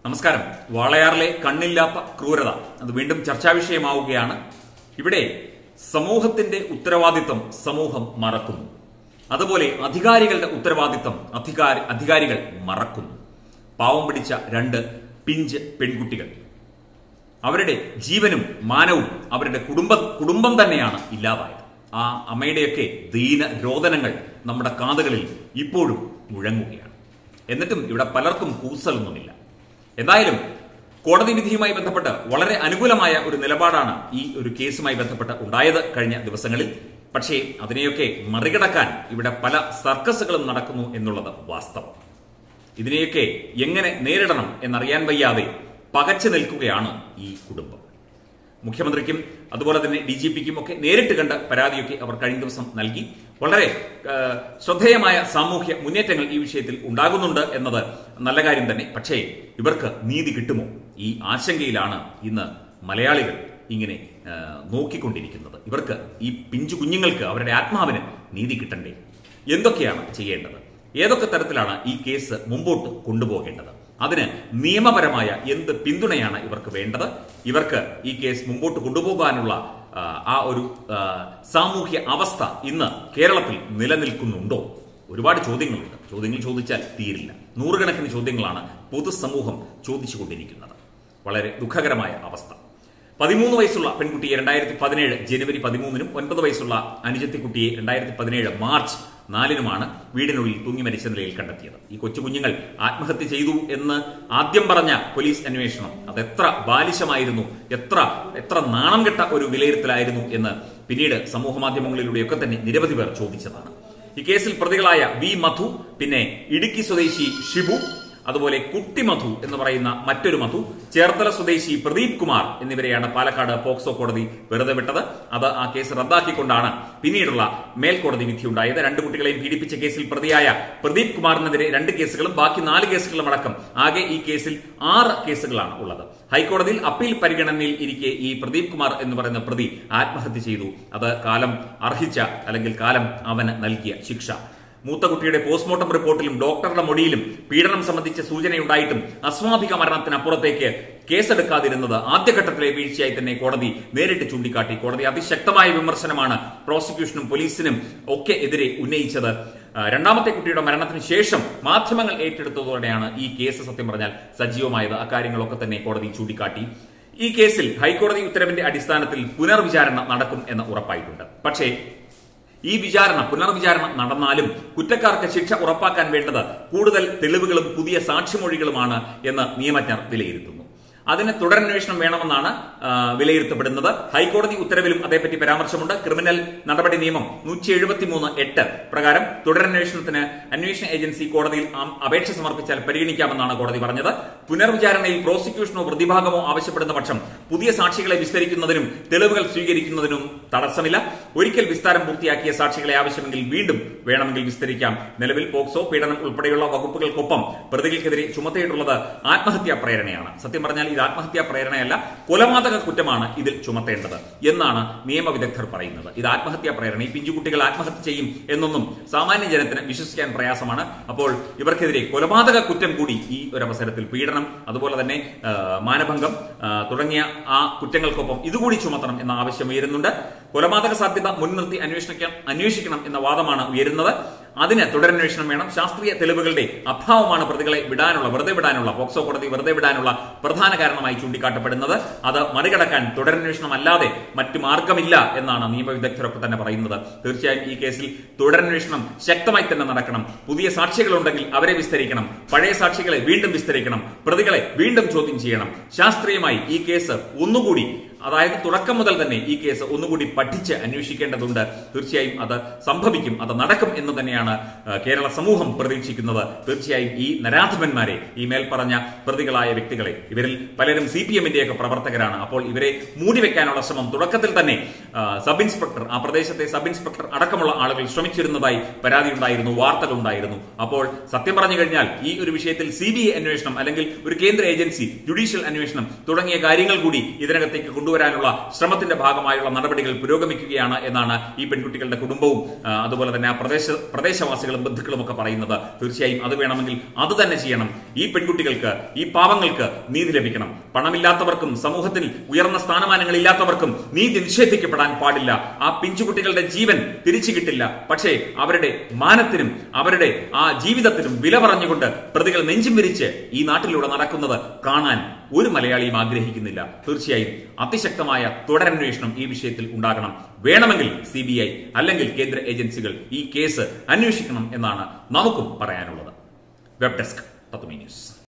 നമസ്കാരം വാളയാറിലെ കണ്ണില്ലാത്ത ക്രൂരത അത് വീണ്ടും ചർച്ചാ വിഷയമാവുകയാണ് ഇവിടെ സമൂഹത്തിന്റെ ഉത്തരവാദിത്വം സമൂഹം മറക്കുന്നു അതുപോലെ അധികാരികളുടെ ഉത്തരവാദിത്വം അധികാരി അധികാരികൾ മറക്കുന്നു പാവം പിടിച്ച രണ്ട് പിഞ്ച് പെൺകുട്ടികൾ അവരുടെ ജീവനും മാനവും അവരുടെ കുടുംബ കുടുംബം തന്നെയാണ് ഇല്ലാതായത് ആ അമ്മയുടെയൊക്കെ ദീന രോദനങ്ങൾ നമ്മുടെ കാതുകളിൽ ഇപ്പോഴും മുഴങ്ങുകയാണ് എന്നിട്ടും ഇവിടെ പലർക്കും കൂസലൊന്നുമില്ല എന്തായാലും കോടതി വിധിയുമായി ബന്ധപ്പെട്ട് വളരെ അനുകൂലമായ ഒരു നിലപാടാണ് ഈ ഒരു കേസുമായി ബന്ധപ്പെട്ട് ഉണ്ടായത് കഴിഞ്ഞ ദിവസങ്ങളിൽ പക്ഷേ അതിനെയൊക്കെ മറികടക്കാൻ ഇവിടെ പല സർക്കസുകളും നടക്കുന്നു എന്നുള്ളത് വാസ്തവം ഇതിനെയൊക്കെ എങ്ങനെ നേരിടണം എന്നറിയാൻ വയ്യാതെ പകച്ചു നിൽക്കുകയാണ് ഈ കുടുംബം മുഖ്യമന്ത്രിക്കും അതുപോലെ തന്നെ ഡി ജി പിക്കും ഒക്കെ നേരിട്ട് കണ്ട പരാതിയൊക്കെ അവർ കഴിഞ്ഞ ദിവസം നൽകി വളരെ ആ, ശ്രദ്ധേയമായ സാമൂഹ്യ മുന്നേറ്റങ്ങൾ ഈ വിഷയത്തിൽ ഉണ്ടാകുന്നുണ്ട് എന്നത് നല്ല കാര്യം തന്നെ പക്ഷേ ഇവർക്ക് നീതി കിട്ടുമോ ഈ ആശങ്കയിലാണ് ഇന്ന് മലയാളികൾ ഇങ്ങനെ ആ, നോക്കിക്കൊണ്ടിരിക്കുന്നത് ഇവർക്ക് ഈ പിഞ്ചു കുഞ്ഞുങ്ങൾക്ക് അവരുടെ ആത്മാവിന് നീതി കിട്ടണ്ടേ എന്തൊക്കെയാണ് ചെയ്യേണ്ടത് ഏതൊക്കെ തരത്തിലാണ് ഈ കേസ് മുമ്പോട്ട് കൊണ്ടുപോകേണ്ടത് അതിന് നിയമപരമായ എന്ത് പിന്തുണയാണ് ഇവർക്ക് വേണ്ടത് ഇവർക്ക് ഈ കേസ് മുമ്പോട്ട് കൊണ്ടുപോകാനുള്ള ആ, ആ ഒരു ആ, സാമൂഹ്യ അവസ്ഥ ഇന്ന് കേരളത്തിൽ നിലനിൽക്കുന്നുണ്ടോ ഒരുപാട് ചോദ്യങ്ങളുണ്ട് ചോദ്യങ്ങൾ ചോദിച്ചാൽ തീരില്ല നൂറുകണക്കിന് ചോദ്യങ്ങളാണ് പൊതുസമൂഹം ചോദിച്ചുകൊണ്ടിരിക്കുന്നത് വളരെ ദുഃഖകരമായ അവസ്ഥ പതിമൂന്ന് വയസ്സുള്ള പെൺകുട്ടിയെ രണ്ടായിരത്തി പതിനേഴ് ജനുവരി പതിമൂന്നിനും ഒൻപത് വയസ്സുള്ള അനുജത്തിക്കുട്ടിയെ രണ്ടായിരത്തി പതിനേഴ് മാർച്ച് നാലിനുമാണ് വീടിനുള്ളിൽ തൂങ്ങി മരിച്ച നിലയിൽ കണ്ടെത്തിയത് ഈ കൊച്ചു കുഞ്ഞുങ്ങൾ ആത്മഹത്യ ചെയ്തു എന്ന് ആദ്യം പറഞ്ഞ പോലീസ് അന്വേഷണം അത് എത്ര ബാലിശമായിരുന്നു എത്ര എത്ര നാണം കെട്ട ഒരു വിലയിരുത്തലായിരുന്നു എന്ന് പിന്നീട് സമൂഹ മാധ്യമങ്ങളിലൂടെയൊക്കെ തന്നെ നിരവധി പേർ ചോദിച്ചതാണ് ഈ കേസിൽ പ്രതികളായ വി മധു പിന്നെ ഇടുക്കി സ്വദേശി ഷിബു അതുപോലെ കുട്ടി മധു എന്ന് പറയുന്ന മറ്റൊരു മധു ചേർത്തല സ്വദേശി പ്രദീപ് കുമാർ എന്നിവരെയാണ് പാലക്കാട് പോക്സോ കോടതി വെറുതെ വിട്ടത് അത് ആ കേസ് റദ്ദാക്കിക്കൊണ്ടാണ് പിന്നീടുള്ള മേൽക്കോടതി വിധിയുണ്ടായത് രണ്ട് കുട്ടികളെയും പീഡിപ്പിച്ച കേസിൽ പ്രതിയായ പ്രദീപ് കുമാറിനെതിരെ രണ്ട് കേസുകളും ബാക്കി നാല് കേസുകളും അടക്കം ആകെ ഈ കേസിൽ ആറ് കേസുകളാണ് ഉള്ളത് ഹൈക്കോടതിയിൽ അപ്പീൽ പരിഗണനയിൽ ഇരിക്കെ ഈ പ്രദീപ് കുമാർ എന്ന് പറയുന്ന പ്രതി ആത്മഹത്യ ചെയ്തു അത് കാലം അർഹിച്ച അല്ലെങ്കിൽ കാലം അവന് നൽകിയ ശിക്ഷ മൂത്ത കുട്ടിയുടെ പോസ്റ്റ്മോർട്ടം റിപ്പോർട്ടിലും ഡോക്ടറുടെ മൊഴിയിലും പീഡനം സംബന്ധിച്ച സൂചനയുണ്ടായിട്ടും അസ്വാഭിക മരണത്തിനപ്പുറത്തേക്ക് കേസെടുക്കാതിരുന്നത് ആദ്യഘട്ടത്തിലെ വീഴ്ചയായി തന്നെ കോടതി നേരിട്ട് ചൂണ്ടിക്കാട്ടി കോടതി അതിശക്തമായ വിമർശനമാണ് പ്രോസിക്യൂഷനും പോലീസിനും ഒക്കെ എതിരെ ഉന്നയിച്ചത് ആ, രണ്ടാമത്തെ കുട്ടിയുടെ മരണത്തിന് ശേഷം മാധ്യമങ്ങൾ ഏറ്റെടുത്തതോടെയാണ് ഈ കേസ് സത്യം പറഞ്ഞാൽ സജീവമായത് അക്കാര്യങ്ങളൊക്കെ തന്നെ കോടതി ചൂണ്ടിക്കാട്ടി ഈ കേസിൽ ഹൈക്കോടതി ഉത്തരവിന്റെ അടിസ്ഥാനത്തിൽ പുനർവിചാരണ നടക്കും എന്ന് ഉറപ്പായിട്ടുണ്ട് പക്ഷേ ഈ വിചാരണ പുനർവിചാരണ നടന്നാലും കുറ്റക്കാർക്ക് ശിക്ഷ ഉറപ്പാക്കാൻ വേണ്ടത് കൂടുതൽ തെളിവുകളും പുതിയ സാക്ഷിമൊഴികളുമാണ് എന്ന് നിയമജ്ഞർ വിലയിരുത്തുന്നു അതിന് തുടരന്വേഷണം വേണമെന്നാണ് ആ, വിലയിരുത്തപ്പെടുന്നത് ഹൈക്കോടതി ഉത്തരവിലും അതേപ്പറ്റി പരാമർശമുണ്ട് ക്രിമിനൽ നടപടി നിയമം നൂറ്റി എഴുപത്തിമൂന്ന് എട്ട് പ്രകാരം തുടരന്വേഷണത്തിന് അന്വേഷണ ഏജൻസി കോടതിയിൽ ആ- അപേക്ഷ സമർപ്പിച്ചാൽ പരിഗണിക്കാമെന്നാണ് കോടതി പറഞ്ഞത് പുനർവിചാരണയിൽ പ്രോസിക്യൂഷനോ പ്രതിഭാഗമോ ആവശ്യപ്പെടുന്ന പക്ഷം പുതിയ സാക്ഷികളെ വിസ്തരിക്കുന്നതിനും തെളിവുകൾ സ്വീകരിക്കുന്നതിനും തടസ്സമില്ല ഒരിക്കൽ വിസ്താരം പൂർത്തിയാക്കിയ സാക്ഷികളെ ആവശ്യമെങ്കിൽ വീണ്ടും വേണമെങ്കിൽ വിസ്തരിക്കാം നിലവിൽ പോക്സോ പീഡനം ഉൾപ്പെടെയുള്ള വകുപ്പുകൾക്കൊപ്പം പ്രതികൾക്കെതിരെ ചുമത്തിയിട്ടുള്ളത് ആത്മഹത്യാ പ്രേരണയാണ് സത്യം പറഞ്ഞാൽ ഇത് ആത്മഹത്യാ പ്രേരണയല്ല കൊലപാതക കുറ്റമാണ് ഇതിൽ ചുമത്തേണ്ടത് എന്നാണ് നിയമവിദഗ്ധർ പറയുന്നത് ഇത് ആത്മഹത്യാ പ്രേരണ ഈ പിഞ്ചുകുട്ടികൾ ആത്മഹത്യ ചെയ്യും എന്നൊന്നും സാമാന്യ ജനത്തിന് വിശ്വസിക്കാൻ പ്രയാസമാണ് അപ്പോൾ ഇവർക്കെതിരെ കൊലപാതക കുറ്റം കൂടി ഈ ഒരു അവസരത്തിൽ പീഡനം അതുപോലെ തന്നെ ആ, മാനഭംഗം ആ, തുടങ്ങിയ ആ കുറ്റങ്ങൾക്കൊപ്പം ഇതുകൂടി ചുമത്തണം എന്ന ആവശ്യം ഉയരുന്നുണ്ട് കൊലപാതക സാധ്യത മുൻനിർത്തി അന്വേഷിക്കാൻ അന്വേഷിക്കണം എന്ന വാദമാണ് ഉയരുന്നത് അതിന് തുടരന്വേഷണം വേണം ശാസ്ത്രീയ തെളിവുകളുടെ അഭാവമാണ് പ്രതികളെ വിടാനുള്ള വെറുതെ വിടാനുള്ള പോക്സോ കോടതി വെറുതെ വിടാനുള്ള പ്രധാന കാരണമായി ചൂണ്ടിക്കാട്ടപ്പെടുന്നത് അത് മറികടക്കാൻ തുടരന്വേഷണം അല്ലാതെ മറ്റു മാർഗമില്ല എന്നാണ് നിയമവിദഗ്ധരൊക്കെ തന്നെ പറയുന്നത് തീർച്ചയായും ഈ കേസിൽ തുടരന്വേഷണം ശക്തമായി തന്നെ നടക്കണം പുതിയ സാക്ഷികളുണ്ടെങ്കിൽ അവരെ വിസ്തരിക്കണം പഴയ സാക്ഷികളെ വീണ്ടും വിസ്തരിക്കണം പ്രതികളെ വീണ്ടും ചോദ്യം ചെയ്യണം ശാസ്ത്രീയമായി ഈ കേസ് ഒന്നുകൂടി അതായത് തുടക്കം മുതൽ തന്നെ ഈ കേസ് ഒന്നുകൂടി പഠിച്ച് അന്വേഷിക്കേണ്ടതുണ്ട് തീർച്ചയായും അത് സംഭവിക്കും അത് നടക്കും എന്ന് തന്നെയാണ് ആ, കേരള സമൂഹം പ്രതീക്ഷിക്കുന്നത് തീർച്ചയായും ഈ നരാധമന്മാരെ ഈ മേൽപ്പറഞ്ഞ പ്രതികളായ വ്യക്തികളെ ഇവരിൽ പലരും സി പി എമ്മിന്റെയൊക്കെ പ്രവർത്തകരാണ് അപ്പോൾ ഇവരെ മൂടിവെക്കാനുള്ള ശ്രമം തുടക്കത്തിൽ തന്നെ ആ, സബ് ഇൻസ്പെക്ടർ ആ പ്രദേശത്തെ സബ് ഇൻസ്പെക്ടർ അടക്കമുള്ള ആളുകൾ ശ്രമിച്ചിരുന്നതായി പരാതി ഉണ്ടായിരുന്നു വാർത്തകൾ ഉണ്ടായിരുന്നു അപ്പോൾ സത്യം പറഞ്ഞു കഴിഞ്ഞാൽ ഈ ഒരു വിഷയത്തിൽ സി ബി ഐ അന്വേഷണം അല്ലെങ്കിൽ ഒരു കേന്ദ്ര ഏജൻസി ജുഡീഷ്യൽ അന്വേഷണം തുടങ്ങിയ കാര്യങ്ങൾ കൂടി ഇതിനകത്തേക്ക് കൊണ്ടുവരും കൊണ്ടുവരാനുള്ള ശ്രമത്തിന്റെ ഭാഗമായുള്ള നടപടികൾ പുരോഗമിക്കുകയാണ് എന്നാണ് ഈ പെൺകുട്ടികളുടെ കുടുംബവും ആ, അതുപോലെ തന്നെ ആ പ്രദേശ പ്രദേശവാസികളും ബന്ധുക്കളും ഒക്കെ പറയുന്നത് തീർച്ചയായും അത് വേണമെങ്കിൽ അത് തന്നെ ചെയ്യണം ഈ പെൺകുട്ടികൾക്ക് ഈ പാവങ്ങൾക്ക് നീതി ലഭിക്കണം പണമില്ലാത്തവർക്കും സമൂഹത്തിൽ ഉയർന്ന സ്ഥാനമാനങ്ങൾ ഇല്ലാത്തവർക്കും നീതി നിഷേധിക്കപ്പെടാൻ പാടില്ല ആ പിഞ്ചുകുട്ടികളുടെ ജീവൻ തിരിച്ചു കിട്ടില്ല പക്ഷേ അവരുടെ മാനത്തിനും അവരുടെ ആ ജീവിതത്തിനും വില പറഞ്ഞുകൊണ്ട് പ്രതികൾ നെഞ്ചും വിരിച്ച് ഈ നാട്ടിലൂടെ നടക്കുന്നത് കാണാൻ ഒരു മലയാളിയും ആഗ്രഹിക്കുന്നില്ല തീർച്ചയായും അതിശക്തമായ തുടരന്വേഷണം ഈ വിഷയത്തിൽ ഉണ്ടാകണം വേണമെങ്കിൽ സി അല്ലെങ്കിൽ കേന്ദ്ര ഏജൻസികൾ ഈ കേസ് അന്വേഷിക്കണം എന്നാണ് നമുക്കും പറയാനുള്ളത് വെബ് ഡെസ്ക് തത്വമി ന്യൂസ്